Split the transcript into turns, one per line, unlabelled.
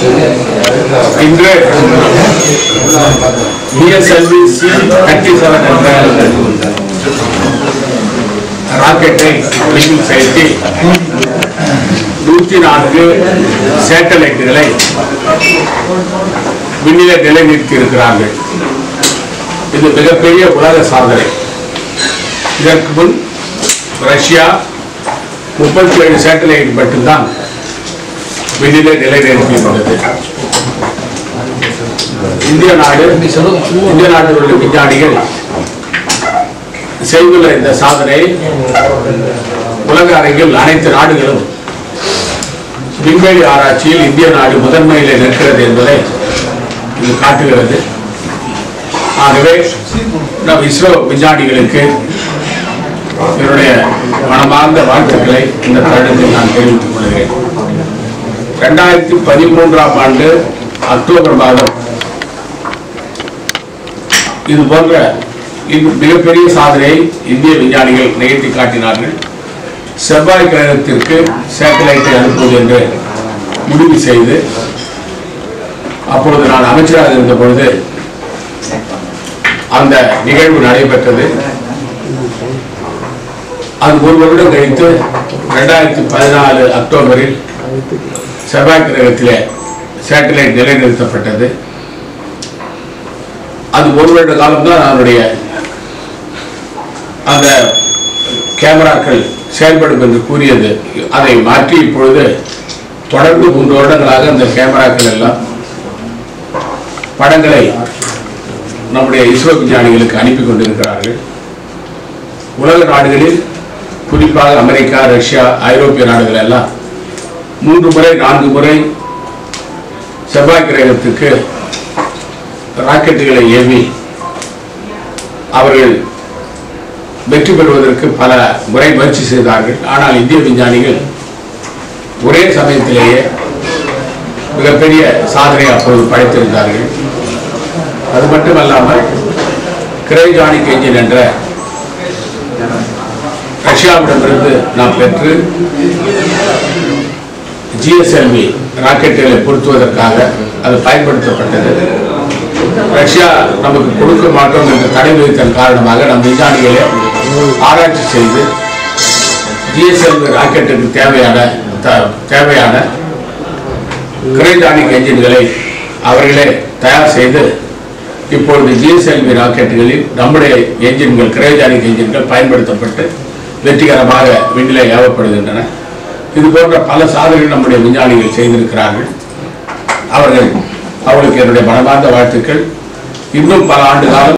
இன்று PSLV C thirty seven என்ற ராக்கெட்டை விண்ணில் செலுத்தி நூற்றி நான்கு சேட்டலைட்டுகளை விண்ணிலே நிலைநிறுத்தி இருக்கிறார்கள் இது மிகப்பெரிய உலக சாதனை இதற்கு முன் ரஷ்யா முப்பத்தி ஏழு சேட்டலைட் மட்டும்தான் விண்ணிலே நிலைநிறுத்தியுள்ளது இந்திய நாடு இந்திய நாட்டில் உள்ள விஞ்ஞானிகள் செய்துள்ள இந்த சாதனை உலக அரங்கில் அனைத்து நாடுகளும் விண்வெளி ஆராய்ச்சியில் இந்திய நாடு முதன்மையில் நிற்கிறது என்பதை இது காட்டுகிறது ஆகவே நம் இஸ்ரோ விஞ்ஞானிகளுக்கு என்னுடைய மனமார்ந்த வாழ்த்துக்களை இந்த தருணத்தில் நான் தெரிவித்துக் கொள்கிறேன் ரெண்டாயிரத்தி பதிமூன்றாம் ஆண்டு அக்டோபர் மாதம் இது போன்ற இந்த மிகப்பெரிய சாதனையை இந்திய விஞ்ஞானிகள் நிகழ்த்தி காட்டினார்கள் செவ்வாய் கிரகத்திற்கு சேட்டலைட்டை அனுப்புவது என்று முடிவு செய்து அப்பொழுது நான் அமைச்சராக இருந்த பொழுது அந்த நிகழ்வு நடைபெற்றது அது ஒரு வருடம் கழித்து ரெண்டாயிரத்தி பதினாலு அக்டோபரில் செவ்வாய் கிரகத்திலே சேட்டலைட் நிலைநிறுத்தப்பட்டது அது ஒரு வருட காலம்தான் அதனுடைய அந்த கேமராக்கள் செயல்படும் என்று கூறியது அதை மாற்றி இப்பொழுது தொடர்ந்து மூன்று வருடங்களாக அந்த கேமராக்கள் எல்லாம் படங்களை நம்முடைய இஸ்ரோ விஞ்ஞானிகளுக்கு அனுப்பி கொண்டிருக்கிறார்கள் உலக நாடுகளில் குறிப்பாக அமெரிக்கா ரஷ்யா ஐரோப்பிய நாடுகள் எல்லாம் மூன்று முறை நான்கு முறை செவ்வாய் கிரகத்துக்கு ராக்கெட்டுகளை ஏவி அவர்கள் வெற்றி பெறுவதற்கு பல முறை முயற்சி செய்தார்கள் ஆனால் இந்திய விஞ்ஞானிகள் ஒரே சமயத்திலேயே மிகப்பெரிய சாதனை அப்போது படைத்திருந்தார்கள் அது மட்டுமல்லாமல் கிரைஜானிக் என்ஜின் என்ற ரஷ்யாவிடமிருந்து நாம் பெற்று ஜிஎஸ்எல்வி ராக்கெட்டுகளை பொருத்துவதற்காக அது பயன்படுத்தப்பட்டது ரஷ்யா நமக்கு கொடுக்க மாட்டோம் என்ற தடை விதித்தன் காரணமாக நம் விஞ்ஞானிகளே ஆராய்ச்சி செய்து ஜிஎஸ்எல்வி ராக்கெட்டுக்கு தேவையான த- தேவையான கிரைஜானிக் என்ஜின்களை அவர்களே தயார் செய்து இப்பொழுது ஜிஎஸ்எல்வி ராக்கெட்டுகளில் நம்முடைய என்ஜின்கள் கிரைஜானிக் என்ஜின்கள் பயன்படுத்தப்பட்டு வெற்றிகரமாக விண்ணிலே ஏவப்படுகின்றன இது போன்ற பல சாதனைகள் நம்முடைய விஞ்ஞானிகள் செய்திருக்கிறார்கள் அவர்கள் அவர்களுக்கு என்னுடைய மனமார்ந்த வாழ்த்துக்கள் இன்னும் பல ஆண்டு காலம்